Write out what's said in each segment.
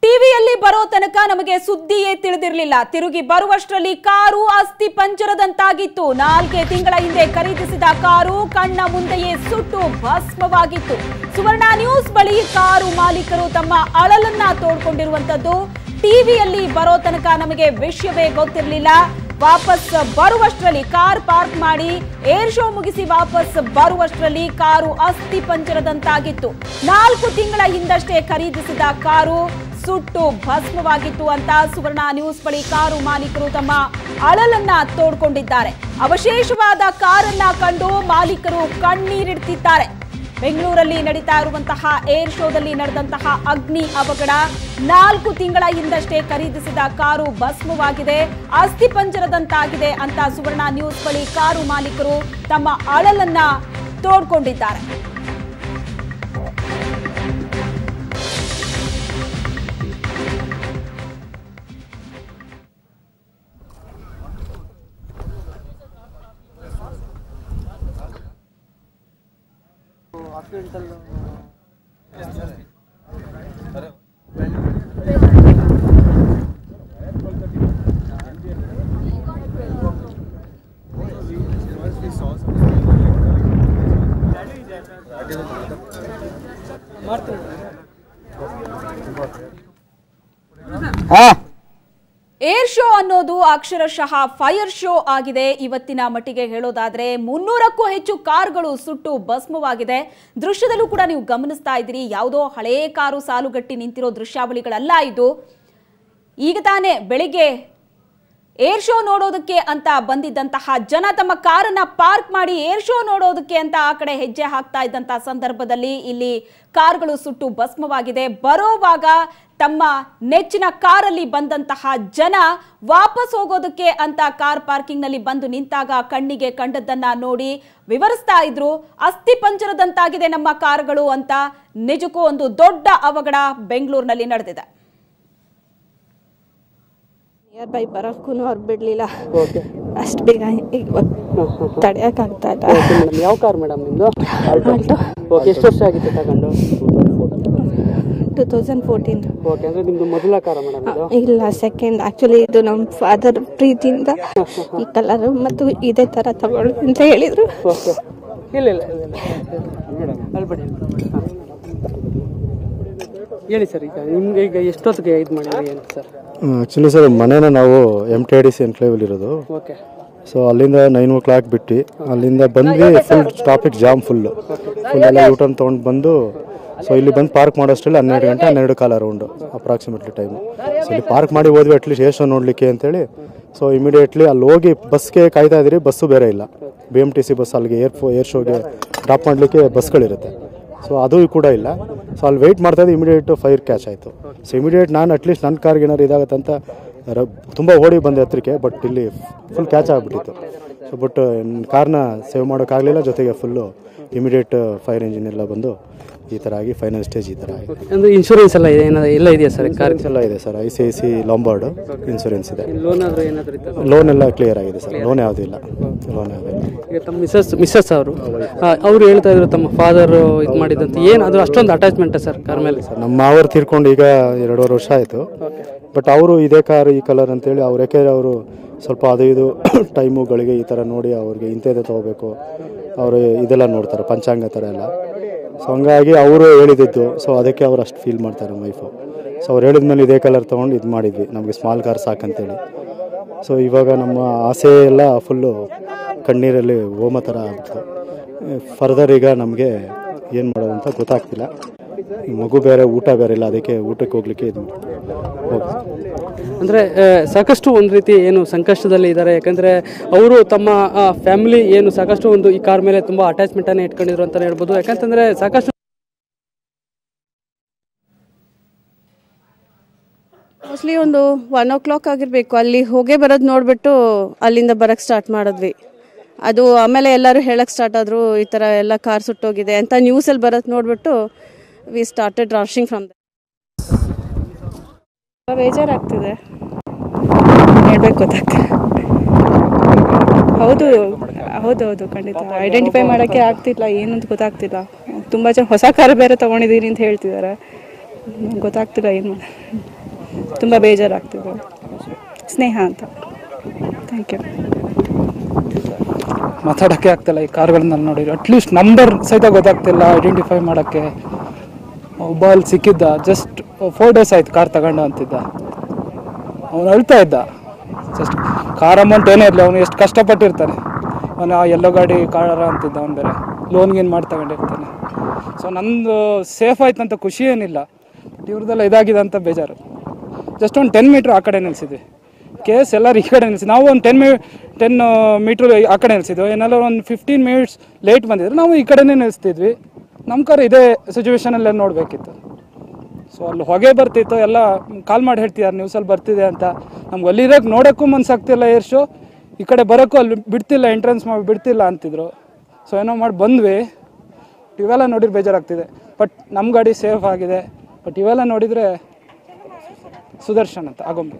ಟಿವಿಯಲ್ಲಿ ಬರೋ ತನಕ ನಮಗೆ ಸುದ್ದಿಯೇ ತಿಳಿದಿರಲಿಲ್ಲ ತಿರುಗಿ ಬರುವಷ್ಟರಲ್ಲಿ ಕಾರು ಅಸ್ಥಿ ಪಂಜರದಂತಾಗಿತ್ತು ನಾಲ್ಕೆ ತಿಂಗಳ ಹಿಂದೆ ಖರೀದಿಸಿದ ಕಾರು ಕಣ್ಣ ಮುಂದೆಯೇ ಸುಟ್ಟು ಭಸ್ಮವಾಗಿತ್ತು ಸುವರ್ಣ ನ್ಯೂಸ್ ಬಳಿ ಕಾರು ಮಾಲೀಕರು ತಮ್ಮ ಅಳಲನ್ನ ತೋಡ್ಕೊಂಡಿರುವಂತದ್ದು ಟಿವಿಯಲ್ಲಿ ಬರೋ ತನಕ ನಮಗೆ ವಿಷಯವೇ ಗೊತ್ತಿರಲಿಲ್ಲ ವಾಪಸ್ ಬರುವಷ್ಟರಲ್ಲಿ ಕಾರ್ ಪಾರ್ಕ್ ಮಾಡಿ ಏರ್ ಶೋ ಮುಗಿಸಿ ವಾಪಸ್ ಬರುವಷ್ಟರಲ್ಲಿ ಕಾರು ಅಸ್ಥಿ ಪಂಜರದಂತಾಗಿತ್ತು ನಾಲ್ಕು ತಿಂಗಳ ಹಿಂದಷ್ಟೇ ಖರೀದಿಸಿದ ಕಾರು ಸುಟ್ಟು ಭಸ್ಮವಾಗಿತ್ತು ಅಂತ ಸುವರ್ಣ ನ್ಯೂಸ್ ಬಳಿ ಕಾರು ಮಾಲೀಕರು ತಮ್ಮ ಅಳಲನ್ನ ತೋಡ್ಕೊಂಡಿದ್ದಾರೆ ಅವಶೇಷವಾದ ಕಾರನ್ನ ಕಂಡು ಮಾಲೀಕರು ಕಣ್ಣೀರಿಡ್ತಿದ್ದಾರೆ ಬೆಂಗಳೂರಲ್ಲಿ ನಡೀತಾ ಇರುವಂತಹ ಏರ್ ಶೋದಲ್ಲಿ ನಡೆದಂತಹ ಅಗ್ನಿ ಅವಘಡ ನಾಲ್ಕು ತಿಂಗಳ ಹಿಂದಷ್ಟೇ ಖರೀದಿಸಿದ ಕಾರು ಭಸ್ಮವಾಗಿದೆ ಅಸ್ಥಿ ಪಂಜರದಂತಾಗಿದೆ ಅಂತ ಸುವರ್ಣ ನ್ಯೂಸ್ ಬಳಿ ಕಾರು ಮಾಲೀಕರು ತಮ್ಮ ಅಳಲನ್ನ ತೋಡ್ಕೊಂಡಿದ್ದಾರೆ ಏರ್ ಶೋ ಅನ್ನೋದು ಅಕ್ಷರಶಃ ಫೈರ್ ಶೋ ಆಗಿದೆ ಇವತ್ತಿನ ಮಟ್ಟಿಗೆ ಹೇಳೋದಾದ್ರೆ ಮುನ್ನೂರಕ್ಕೂ ಹೆಚ್ಚು ಕಾರ್ಗಳು ಸುಟ್ಟು ಭಸ್ಮವಾಗಿದೆ ದೃಶ್ಯದಲ್ಲೂ ಕೂಡ ನೀವು ಗಮನಿಸ್ತಾ ಇದ್ದೀರಿ ಯಾವುದೋ ಹಳೇ ಕಾರು ಸಾಲುಗಟ್ಟಿ ನಿಂತಿರೋ ದೃಶ್ಯಾವಳಿಗಳಲ್ಲ ಇದು ಈಗ ತಾನೇ ಬೆಳಿಗ್ಗೆ ಏರ್ ಶೋ ನೋಡೋದಕ್ಕೆ ಅಂತ ಬಂದಿದ್ದಂತಹ ಜನ ತಮ್ಮ ಕಾರನ್ನ ಪಾರ್ಕ್ ಮಾಡಿ ಏರ್ ಶೋ ನೋಡೋದಕ್ಕೆ ಅಂತ ಆ ಕಡೆ ಹೆಜ್ಜೆ ಹಾಕ್ತಾ ಇದ್ದಂತಹ ಸಂದರ್ಭದಲ್ಲಿ ಇಲ್ಲಿ ಕಾರ್ಗಳು ಸುಟ್ಟು ಭಸ್ಮವಾಗಿದೆ ಬರೋವಾಗ ತಮ್ಮ ನೆಚ್ಚಿನ ಕಾರಲ್ಲಿ ಬಂದಂತಹ ಜನ ವಾಪಸ್ ಹೋಗೋದಕ್ಕೆ ಅಂತ ಕಾರ್ ಪಾರ್ಕಿಂಗ್ ನಲ್ಲಿ ಬಂದು ನಿಂತಾಗ ಕಣ್ಣಿಗೆ ಕಂಡದ್ದನ್ನ ನೋಡಿ ವಿವರಿಸ್ತಾ ಇದ್ರು ಅಸ್ಥಿ ಪಂಜರದಂತಾಗಿದೆ ನಮ್ಮ ಕಾರುಗಳು ಅಂತ ನಿಜಕ್ಕೂ ಒಂದು ದೊಡ್ಡ ಅವಘಡ ಬೆಂಗಳೂರಿನಲ್ಲಿ ನಡೆದಿದೆ ನಿಯರ್ ಬೈ ಬರೋಕ್ಕೂ ಅವ್ರು ಬಿಡಲಿಲ್ಲ ಓಕೆ ಅಷ್ಟು ಬೇಗ ತಡೆಯೋಕ್ಕಾಗ್ತಾ ಇಲ್ಲ ಓಕೆ ಮೇಡಮ್ ಯಾವ ಕಾರ್ ಮೇಡಮ್ ನಿಮ್ಮದು ಆಲ್ಟೋ ಓಕೆ ಎಷ್ಟು ವರ್ಷ ಆಗಿತ್ತು ತಗೊಂಡು ಟೂ ತೌಸಂಡ್ ಫೋರ್ಟೀನ್ ಓಕೆ ಅಂದರೆ ನಿಮ್ಮದು ಮೊದಲ ಕಾರ ಮೇಡಮ್ ಇದು ಇಲ್ಲ ಸೆಕೆಂಡ್ ಆ್ಯಕ್ಚುಲಿ ಇದು ನಮ್ಮ ಫಾದರ್ ಪ್ರೀತಿಯಿಂದ ಈ ಕಲರು ಮತ್ತು ಇದೇ ಥರ ತಗೊಳ್ಳಿ ಅಂತ ಹೇಳಿದರು ಓಕೆ ಇಲ್ಲ ಇಲ್ಲ ಇಲ್ಲ ಇಲ್ಲ ಅಲ್ಬೇಡಿ ಹೇಳಿ ಸರ್ ಈಗ ನಿಮ್ಗೆ ಈಗ ಎಷ್ಟೊತ್ತಿಗೆ ಇದು ಮಾಡಿದ್ರಿ ಏನು ಸರ್ ಆ್ಯಕ್ಚುಲಿ ಸರ್ ಮನೇನ ನಾವು M T I D C ಎನ್ಕ್ಲೇವಲ್ಲಿ ಇರೋದು ಓಕೆ ಸೊ ಅಲ್ಲಿಂದ ನೈನ್ ಓ ಕ್ಲಾಕ್ ಬಿಟ್ಟು ಅಲ್ಲಿಂದ ಬಂದ್ವಿ full traffic jam full full ಎಲ್ಲ ಯೂಟರ್ನ್ ತೊಗೊಂಡು ಬಂದು ಸೊ ಇಲ್ಲಿ ಬಂದು ಪಾರ್ಕ್ ಮಾಡೋಷ್ಟರಲ್ಲಿ ಹನ್ನೆರಡು ಗಂಟೆ ಹನ್ನೆರಡು ಕಾಲ ರೌಂಡು ಅಪ್ರಾಕ್ಸಿಮೇಟ್ಲಿ ಟೈಮು ಸೊ ಇಲ್ಲಿ ಪಾರ್ಕ್ ಮಾಡಿ ಹೋದ್ವಿ ಅಟ್ಲೀಸ್ಟ್ ಎಷ್ಟು ನೋಡಲಿಕ್ಕೆ ಅಂತೇಳಿ ಸೊ ಇಮಿಡಿಯೇಟ್ಲಿ ಅಲ್ಲಿ ಹೋಗಿ ಬಸ್ಗೆ ಕಾಯ್ತಾ ಇದ್ದೀರಿ ಬಸ್ಸು ಬೇರೆ ಇಲ್ಲ B M T C bus ಅಲ್ಲಿಗೆ ಏರ್ ಫೋ ಏರ್ ಶೋಗೆ ಡ್ರಾಪ್ ಮಾಡಲಿಕ್ಕೆ ಬಸ್ಗಳಿರುತ್ತೆ ಸೊ ಅದು ಕೂಡ ಇಲ್ಲ ಸೊ ಅಲ್ಲಿ ವೆಯ್ಟ್ ಮಾಡ್ತಾ ಇದ್ದೆ ಇಮಿಡಿಯೇಟ್ ಫೈರ್ ಕ್ಯಾಚ್ ಆಯಿತು ಸೊ ಇಮಿಡಿಯೇಟ್ ನಾನು ಅಟ್ಲೀಸ್ಟ್ ನನ್ನ ಕಾರ್ಗೆ ಏನಾರು ಇದಾಗುತ್ತೆ ಅಂತ ರ- ತುಂಬ ಓಡಿ ಬಂದೆ ಹತ್ರಕ್ಕೆ ಬಟ್ ಇಲ್ಲಿ ಫುಲ್ ಕ್ಯಾಚ್ ಆಗಿಬಿಟ್ಟಿತ್ತು ಸೊ ಬಟ್ ಕಾರ್ನ ಸೇವ್ ಮಾಡೋಕ್ಕಾಗಲಿಲ್ಲ ಜೊತೆಗೆ ಫುಲ್ಲು ಇಮಿಡಿಯೇಟ್ ಫೈರ್ ಇಂಜಿನ್ ಎಲ್ಲ ಬಂದು ಈ ಥರ ಆಗಿ ಫೈನಲ್ ಸ್ಟೇಜ್ ಈ ಥರ ಆಗಿ ಅಂದರೆ ಇನ್ಶೂರೆನ್ಸ್ ಎಲ್ಲ ಇದೆ ಏನಾದ್ರು ಎಲ್ಲ ಇದೆಯಾ ಸರ್ ಕಾರ್ ಇನ್ಸೂರೆನ್ಸ್ ಎಲ್ಲ ಇದೆ sir I C I C Lombard insurance ಇದೆ ಲೋನ್ ಆದರೂ ಏನಾದರೂ ಇತ್ತು ಲೋನ್ ಎಲ್ಲ ಕ್ಲಿಯರ್ ಆಗಿದೆ ಸರ್ ಲೋನ್ ಯಾವುದೂ ಇಲ್ಲ ಲೋನ್ ಯಾವುದೂ ಇಲ್ಲ ಈಗ ತಮ್ಮ ಮಿಸಸ್ ಮಿಸಸ್ ಅವರು ಅವ್ರು ಹೇಳ್ತಾ ಇದ್ರು ತಮ್ಮ ಫಾದರ್ ಇದು ಮಾಡಿದಂತ ಏನು ಅದು ಅಷ್ಟೊಂದು ಅಟ್ಯಾಚ್ಮೆಂಟ್ ಸರ್ ಕಾರ್ ಮೇಲೆ ಸರ್ ನಮ್ಮ ಮಾವರು ತೀರ್ಕೊಂಡು ಈಗ ಎರಡೂವರೆ ವರ್ಷ ಆಯಿತು ಬಟ್ ಅವರು ಇದೇ ಕಾರ್ ಈ ಕಲರ್ ಅಂತೇಳಿ ಅವ್ರು ಯಾಕೆಂದರೆ ಅವರು ಸ್ವಲ್ಪ ಅದು ಇದು ಟೈಮುಗಳಿಗೆ ಈ ಥರ ನೋಡಿ ಅವ್ರಿಗೆ ಇಂಥದ್ದೇ ತೊಗೋಬೇಕು ಅವರು ಇದೆಲ್ಲ ನೋಡ್ತಾರೆ ಪಂಚಾಂಗ ಥರ ಎಲ್ಲ ಸೊ ಹಂಗಾಗಿ ಅವರು ಹೇಳಿದ್ದು ಸೊ ಅದಕ್ಕೆ ಅವ್ರು ಅಷ್ಟು ಫೀಲ್ ಮಾಡ್ತಾರೆ ನಮ್ಮ ವೈಫು ಸೊ ಅವ್ರು ಹೇಳಿದ್ಮೇಲೆ ಇದೇ ಕಲರ್ ತೊಗೊಂಡು ಇದು ಮಾಡಿದ್ವಿ ನಮಗೆ ಸ್ಮಾಲ್ ಕಾರ್ ಸಾಕಂತೇಳಿ ಸೊ ಇವಾಗ ನಮ್ಮ ಆಸೆ ಎಲ್ಲ ಫುಲ್ಲು ಕಣ್ಣೀರಲ್ಲಿ ಹೋಮ ಥರ ಆಗ್ಬಿಡ್ತು ಫರ್ದರ್ ಈಗ ನಮಗೆ ಏನು ಮಾಡೋದು ಅಂತ ಗೊತ್ತಾಗ್ತಿಲ್ಲ ಈ ಮಗು ಬೇರೆ ಊಟ ಬೇರೆ ಇಲ್ಲ ಅದಕ್ಕೆ ಊಟಕ್ಕೆ ಹೋಗ್ಲಿಕ್ಕೆ ಇದು ಹೋಗ್ತೀವಿ ಅಂದರೆ ಸಾಕಷ್ಟು ಒಂದು ರೀತಿ ಏನು ಸಂಕಷ್ಟದಲ್ಲಿ ಇದ್ದಾರೆ ಯಾಕಂದರೆ ಅವರು ತಮ್ಮ ಫ್ಯಾಮಿಲಿ ಏನು ಸಾಕಷ್ಟು ಒಂದು ಈ ಕಾರ್ ಮೇಲೆ ತುಂಬ ಅಟ್ಯಾಚ್ಮೆಂಟನ್ನು ಇಟ್ಕೊಂಡಿದ್ರು ಅಂತಲೇ ಹೇಳ್ಬೋದು ಯಾಕಂತಂದರೆ ಸಾಕಷ್ಟು ಮೋಸ್ಟ್ಲಿ ಒಂದು ಒನ್ ಓ ಕ್ಲಾಕ್ ಆಗಿರಬೇಕು ಅಲ್ಲಿ ಹೋಗೇ ಬರೋದು ನೋಡಿಬಿಟ್ಟು ಅಲ್ಲಿಂದ ಬರೋಕ್ಕೆ ಸ್ಟಾರ್ಟ್ ಮಾಡಿದ್ವಿ ಅದು ಆಮೇಲೆ ಎಲ್ಲರೂ ಹೇಳಕ್ಕೆ ಸ್ಟಾರ್ಟ್ ಆದರು ಈ ಥರ ಎಲ್ಲ ಕಾರ್ ಸುಟ್ಟೋಗಿದೆ ಅಂತ ನ್ಯೂಸಲ್ಲಿ ಬರೋದು ನೋಡಿಬಿಟ್ಟು ವಿ ಸ್ಟಾರ್ಟೆಡ್ ರಾಶಿಂಗ್ ಫ್ರಮ್ ಬೇಜಾರಾಗ್ತಿದೆ ಹೇಳ್ಬೇಕು ಗೊತ್ತಾಗ್ತ ಹೌದು ಹೌದು ಹೌದು ಖಂಡಿತ ಐಡೆಂಟಿಫೈ ಮಾಡೋಕ್ಕೆ ಆಗ್ತಿಲ್ಲ ಏನಂತ ಗೊತ್ತಾಗ್ತಿಲ್ಲ ತುಂಬ ಜನ ಹೊಸ ಕಾರ್ ಬೇರೆ ತೊಗೊಂಡಿದ್ದೀನಿ ಅಂತ ಹೇಳ್ತಿದ್ದಾರೆ ಗೊತ್ತಾಗ್ತಿಲ್ಲ ಏನು ತುಂಬ ಬೇಜಾರಾಗ್ತಿದೆ ಸ್ನೇಹ ಅಂತ ಥ್ಯಾಂಕ್ ಯು ಮಾತಾಡೋಕ್ಕೆ ಆಗ್ತಿಲ್ಲ ಈ ಕಾರ್ಗಳನ್ನ ನೋಡಿದ್ರೆ ಅಟ್ಲೀಸ್ಟ್ ನಂಬರ್ ಸಹಿತ ಗೊತ್ತಾಗ್ತಿಲ್ಲ ಐಡೆಂಟಿಫೈ ಮಾಡೋಕ್ಕೆ ಒಬ್ಬ ಅಲ್ಲಿ ಸಿಕ್ಕಿದ್ದ ಜಸ್ಟ್ ಫೋರ್ ಡೇಸ್ ಆಯ್ತು ಕಾರ್ ತಗೊಂಡು ಅಂತಿದ್ದ ಅವನು ಅಳ್ತಾ ಇದ್ದ ಜಸ್ಟ್ ಕಾರ್ ಅಮೌಂಟ್ ಏನೇ ಇರಲಿ ಅವನು ಎಷ್ಟು ಕಷ್ಟಪಟ್ಟಿರ್ತಾನೆ ಅವನು ಎಲ್ಲೋ ಗಾಡಿ ಕಾರ ಅಂತಿದ್ದ ಅವ್ನು ಬೇರೆ ಲೋನ್ ಗೀನ್ ಮಾಡಿ ತಗೊಂಡಿರ್ತಾನೆ ಸೊ ನಂದು ಸೇಫ್ ಆಯ್ತು ಅಂತ ಖುಷಿ ಏನಿಲ್ಲ ಬಟ್ ಇವ್ರದ್ದೆಲ್ಲ ಇದಾಗಿದೆ ಅಂತ ಬೇಜಾರು ಜಸ್ಟ್ ಒಂದು ಟೆನ್ ಮೀಟ್ರ್ ಆ ಕಡೆ ನಿಲ್ಸಿದ್ವಿ ಕೇಸ್ ಎಲ್ಲರೂ ಈ ಕಡೆ ನಿಲ್ಸಿ ನಾವು ಒಂದು ಟೆನ್ ಮಿ ಟೆನ್ ಮೀಟ್ರ್ ಆ ಕಡೆ ನಿಲ್ಸಿದ್ವಿ ಏನೆಲ್ಲ ಒಂದು ಫಿಫ್ಟೀನ್ ಮಿನಿಟ್ಸ್ ಲೇಟ್ ಬಂದಿದ್ರೆ ನಾವು ಈ ಕಡೆನೇ ನಿಲ್ಲಿಸ್ತಿದ್ವಿ ನಮ್ಮ ಕಾರ್ ಇದೇ ಸಿಚುವೇಶನಲ್ಲೇ ನೋಡಬೇಕಿತ್ತು ಸೊ ಅಲ್ಲಿ ಹೊಗೆ ಬರ್ತಿತ್ತು ಎಲ್ಲ ಕಾಲ್ ಮಾಡಿ ಹೇಳ್ತಿದ್ದಾರೆ ನ್ಯೂಸಲ್ಲಿ ಬರ್ತಿದೆ ಅಂತ ನಮ್ಗೆ ಅಲ್ಲಿ ಇರೋಕೆ ನೋಡೋಕ್ಕೂ ಮನ್ಸಾಗ್ತಿಲ್ಲ ಏರ್ ಶೋ ಈ ಕಡೆ ಬರೋಕ್ಕೂ ಅಲ್ಲಿ ಬಿಡ್ತಿಲ್ಲ ಎಂಟ್ರೆನ್ಸ್ ಮಾಡಿ ಬಿಡ್ತಿಲ್ಲ ಅಂತಿದ್ರು ಸೊ ಏನೋ ಮಾಡಿ ಬಂದ್ವಿ ಇವೆಲ್ಲ ನೋಡಿದ್ರೆ ಬೇಜಾರಾಗ್ತಿದೆ ಬಟ್ ನಮ್ಮ ಗಾಡಿ ಸೇಫ್ ಆಗಿದೆ ಬಟ್ ಇವೆಲ್ಲ ನೋಡಿದರೆ ಸುದರ್ಶನ್ ಅಂತ ಆಗೊಂಬೆ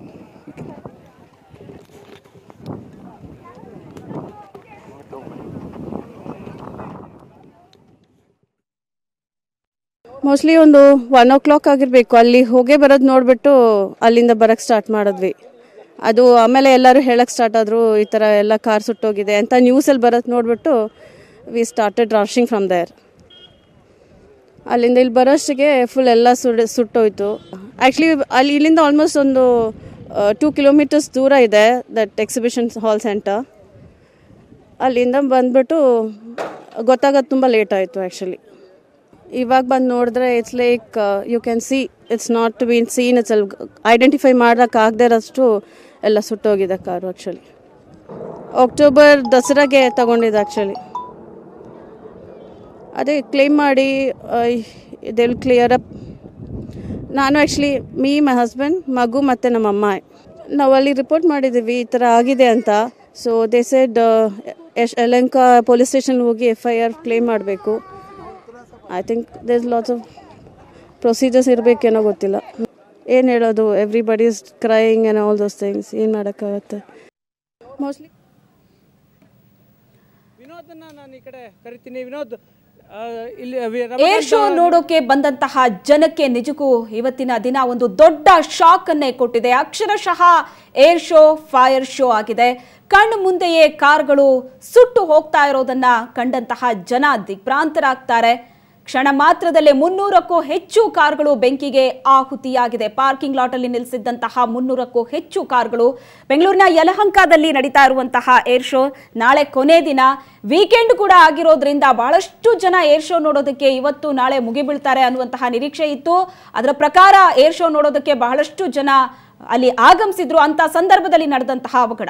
ಮೋಸ್ಟ್ಲಿ ಒಂದು ಒನ್ ಓ ಕ್ಲಾಕ್ ಆಗಿರಬೇಕು ಅಲ್ಲಿ ಹೋಗೇ ಬರೋದು ನೋಡಿಬಿಟ್ಟು ಅಲ್ಲಿಂದ ಬರೋಕ್ಕೆ ಸ್ಟಾರ್ಟ್ ಮಾಡಿದ್ವಿ ಅದು ಆಮೇಲೆ ಎಲ್ಲರೂ ಹೇಳಕ್ಕೆ ಸ್ಟಾರ್ಟ್ ಆದರು ಈ ಥರ ಎಲ್ಲ ಕಾರ್ ಸುಟ್ಟೋಗಿದೆ ಅಂತ ನ್ಯೂಸಲ್ಲಿ ಬರೋದು ನೋಡಿಬಿಟ್ಟು we started rushing from there ಅಲ್ಲಿಂದ ಇಲ್ಲಿ ಬರೋಷ್ಟಿಗೆ ಫುಲ್ ಎಲ್ಲ ಸುಡ್ ಸುಟ್ಟೋಯ್ತು ಆ್ಯಕ್ಚುಲಿ ಅಲ್ಲಿ ಇಲ್ಲಿಂದ ಆಲ್ಮೋಸ್ಟ್ ಒಂದು ಟೂ ಕಿಲೋಮೀಟರ್ಸ್ ದೂರ ಇದೆ ದಟ್ ಎಕ್ಸಿಬಿಷನ್ ಹಾಲ್ ಸೆಂಟರ್ ಅಲ್ಲಿಂದ ಬಂದ್ಬಿಟ್ಟು ಗೊತ್ತಾಗೋದು ತುಂಬ ಲೇಟ್ ಆಯಿತು ಆ್ಯಕ್ಚುಲಿ ಇವಾಗ ಬಂದು ನೋಡಿದ್ರೆ it's like you can see it's not to been seen it's ಅಲ್ಲಿ ಐಡೆಂಟಿಫೈ ಮಾಡೋಕ್ಕಾಗದೇ ಇರೋಷ್ಟು ಎಲ್ಲ ಸುಟ್ಟೋಗಿದೆ ಕಾರು ಆ್ಯಕ್ಚುಲಿ ಅಕ್ಟೋಬರ್ ದಸರಾಗೆ ತಗೊಂಡಿದ್ದು ಆ್ಯಕ್ಚುಲಿ ಅದೇ ಕ್ಲೇಮ್ ಮಾಡಿ ದೆ ವಿಲ್ ಕ್ಲಿಯರ್ ಅಪ್ ನಾನು ಆ್ಯಕ್ಚುಲಿ ಮೀ ಮೈ ಹಸ್ಬೆಂಡ್ ಮಗು ಮತ್ತು ನಮ್ಮ ಅಮ್ಮ ನಾವು ಅಲ್ಲಿ ರಿಪೋರ್ಟ್ ಮಾಡಿದ್ದೀವಿ ಈ ಥರ ಆಗಿದೆ ಅಂತ ಸೊ ದೇ ಸೆಡ್ ಎಶ್ ಯಲಂಕ ಪೊಲೀಸ್ ಸ್ಟೇಷನ್ ಹೋಗಿ ಎಫ್ ಐ ಆರ್ ಕ್ಲೇಮ್ ಮಾಡಬೇಕು I think there's lots of procedures ಇರಬೇಕೇನೋ ಗೊತ್ತಿಲ್ಲ ಏನು ಹೇಳೋದು everybody is crying and all those things ಏನು ಮಾಡೋಕ್ಕಾಗತ್ತೆ ಮೋಸ್ಟ್ಲಿ ವಿನೋದನ್ನ ನಾನು ಈ ಕಡೆ ಕರಿತೀನಿ ವಿನೋದ್ ಆ, ಇಲ್ಲಿ ಏರ್ ಶೋ ನೋಡೋಕೆ ಬಂದಂತಹ ಜನಕ್ಕೆ ನಿಜಕ್ಕೂ ಇವತ್ತಿನ ದಿನ ಒಂದು ದೊಡ್ಡ ಶಾಕ್ ಅನ್ನೇ ಕೊಟ್ಟಿದೆ ಅಕ್ಷರಶಃ ಏರ್ ಶೋ ಫೈರ್ ಶೋ ಆಗಿದೆ ಕಣ್ಣು ಮುಂದೆಯೇ ಕಾರ್ಗಳು ಸುಟ್ಟು ಹೋಗ್ತಾ ಇರೋದನ್ನ ಕಂಡಂತಹ ಜನ ದಿಗ್ಭ್ರಾಂತರಾಗ್ತಾರೆ ಕ್ಷಣ ಮಾತ್ರದಲ್ಲೇ ಮುನ್ನೂರಕ್ಕೂ ಹೆಚ್ಚು ಕಾರ್ಗಳು ಬೆಂಕಿಗೆ ಆಹುತಿಯಾಗಿದೆ ಪಾರ್ಕಿಂಗ್ ಲಾಟ್ ಅಲ್ಲಿ ನಿಲ್ಲಿಸಿದ್ದಂತಹ ಮುನ್ನೂರಕ್ಕೂ ಹೆಚ್ಚು ಕಾರ್ಗಳು ಬೆಂಗಳೂರಿನ ಯಲಹಂಕದಲ್ಲಿ ನಡೀತಾ ಇರುವಂತಹ ಏರ್ ಶೋ ನಾಳೆ ಕೊನೆ ದಿನ ವೀಕೆಂಡ್ ಕೂಡ ಆಗಿರೋದ್ರಿಂದ ಬಹಳಷ್ಟು ಜನ ಏರ್ ಶೋ ನೋಡೋದಕ್ಕೆ ಇವತ್ತು ನಾಳೆ ಮುಗಿಬೀಳ್ತಾರೆ ಅನ್ನುವಂತಹ ನಿರೀಕ್ಷೆ ಇತ್ತು ಅದರ ಪ್ರಕಾರ ಏರ್ ಶೋ ನೋಡೋದಕ್ಕೆ ಬಹಳಷ್ಟು ಜನ ಅಲ್ಲಿ ಆಗಮಿಸಿದ್ರು ಅಂತ ಸಂದರ್ಭದಲ್ಲಿ ನಡೆದಂತಹ ಅವಘಡ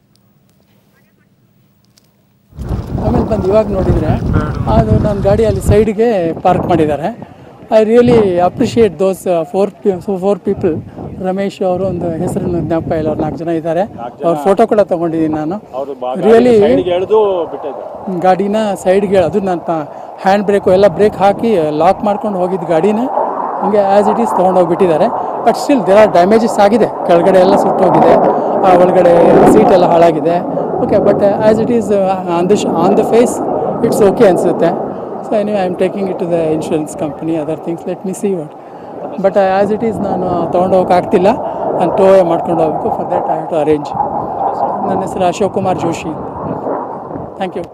ಆಮೇಲೆ ಬಂದು ಇವಾಗ ನೋಡಿದರೆ ಅದು ನನ್ನ ಗಾಡಿ ಅಲ್ಲಿ ಸೈಡ್ಗೆ ಪಾರ್ಕ್ ಮಾಡಿದ್ದಾರೆ I really appreciate those four four people Ramesh ಅವರು ಒಂದು ಹೆಸರನ್ನು ಜ್ಞಾಪಕ ಇಲ್ಲ ಅವ್ರು ನಾಲ್ಕು ಜನ ಇದ್ದಾರೆ ಅವ್ರ ಫೋಟೋ ಕೂಡ ತೊಗೊಂಡಿದ್ದೀನಿ ನಾನು ರಿಯಲಿ ಗಾಡಿನ ಸೈಡ್ಗೆ ಅದು ನನ್ನ ಹ್ಯಾಂಡ್ ಬ್ರೇಕು ಎಲ್ಲ ಬ್ರೇಕ್ ಹಾಕಿ ಲಾಕ್ ಮಾಡ್ಕೊಂಡು ಹೋಗಿದ್ದು ಗಾಡಿನ ಹಂಗೆ ಆ್ಯಸ್ ಇಟ್ ಈಸ್ ತೊಗೊಂಡೋಗ್ಬಿಟ್ಟಿದ್ದಾರೆ but still there are damages ಆಗಿದೆ ಕೆಳಗಡೆ ಎಲ್ಲ ಸುಟ್ಟೋಗಿದೆ ಆ ಒಳಗಡೆ ಸೀಟ್ ಎಲ್ಲ ಹಾಳಾಗಿದೆ okay but as it is on the on the face it's okay ಅನಿಸುತ್ತೆ so any I am taking it to the insurance company other things let me see what but as it is ನಾನು ತೊಗೊಂಡೋಗಕ್ಕೆ ಆಗ್ತಿಲ್ಲ ನಾನು ಟೋ ಮಾಡ್ಕೊಂಡು ಹೋಗ್ಬೇಕು for that I have to arrange ನನ್ನ ಹೆಸರು Ashok Kumar Joshi thank you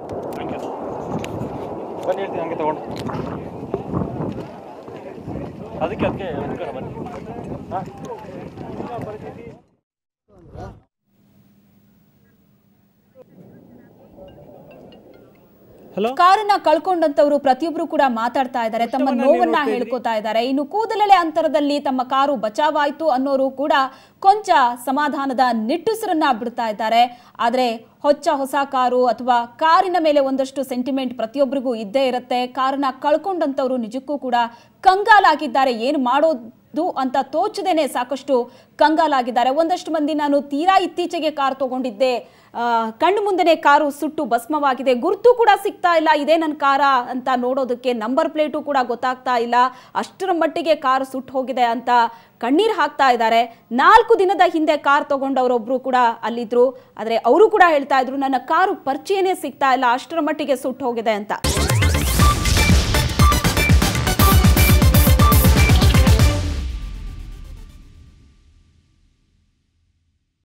ಕಾರನ್ನ ಕಳ್ಕೊಂಡಂತವರು ಪ್ರತಿಯೊಬ್ರು ಕೂಡ ಮಾತಾಡ್ತಾ ಇದ್ದಾರೆ ತಮ್ಮ ನೋವನ್ನ ಹೇಳ್ಕೊತಾ ಇದ್ದಾರೆ ಇನ್ನು ಕೂದಲೆಳೆ ಅಂತರದಲ್ಲಿ ತಮ್ಮ ಕಾರು ಬಚಾವಾಯ್ತು ಅನ್ನೋರು ಕೂಡ ಕೊಂಚ ಸಮಾಧಾನದ ನಿಟ್ಟುಸಿರನ್ನ ಬಿಡ್ತಾ ಇದ್ದಾರೆ ಆದ್ರೆ ಹೊಚ್ಚ ಹೊಸ ಕಾರು ಅಥವಾ ಕಾರಿನ ಮೇಲೆ ಒಂದಷ್ಟು ಸೆಂಟಿಮೆಂಟ್ ಪ್ರತಿಯೊಬ್ಬರಿಗೂ ಇದ್ದೇ ಇರುತ್ತೆ ಕಾರನ್ನ ಕಳ್ಕೊಂಡಂತವ್ರು ನಿಜಕ್ಕೂ ಕೂಡ ಕಂಗಾಲಾಗಿದ್ದಾರೆ ಏನು ಮಾಡೋದು ಅಂತ ತೋಚದೇನೆ ಸಾಕಷ್ಟು ಕಂಗಾಲಾಗಿದ್ದಾರೆ ಒಂದಷ್ಟು ಮಂದಿ ನಾನು ತೀರಾ ಇತ್ತೀಚೆಗೆ ಕಾರ್ ತಗೊಂಡಿದ್ದೆ ಆ, ಕಣ್ಣು ಮುಂದೆನೆ ಕಾರು ಸುಟ್ಟು ಭಸ್ಮವಾಗಿದೆ ಗುರುತು ಕೂಡ ಸಿಗ್ತಾ ಇಲ್ಲ ಇದೇ ನನ್ನ ಕಾರ ಅಂತ ನೋಡೋದಕ್ಕೆ ನಂಬರ್ ಪ್ಲೇಟು ಕೂಡ ಗೊತ್ತಾಗ್ತಾ ಇಲ್ಲ ಅಷ್ಟರ ಮಟ್ಟಿಗೆ ಕಾರು ಸುಟ್ಟು ಹೋಗಿದೆ ಅಂತ ಕಣ್ಣೀರು ಹಾಕ್ತಾ ಇದ್ದಾರೆ ನಾಲ್ಕು ದಿನದ ಹಿಂದೆ ಕಾರ್ ತಗೊಂಡವರೊಬ್ರು ಕೂಡ ಅಲ್ಲಿದ್ರು ಆದರೆ ಅವರು ಕೂಡ ಹೇಳ್ತಾ ಇದ್ರು ನನ್ನ ಕಾರು ಪರಿಚಯನೇ ಸಿಗ್ತಾ ಇಲ್ಲ ಅಷ್ಟರ ಮಟ್ಟಿಗೆ ಸುಟ್ಟು ಹೋಗಿದೆ ಅಂತ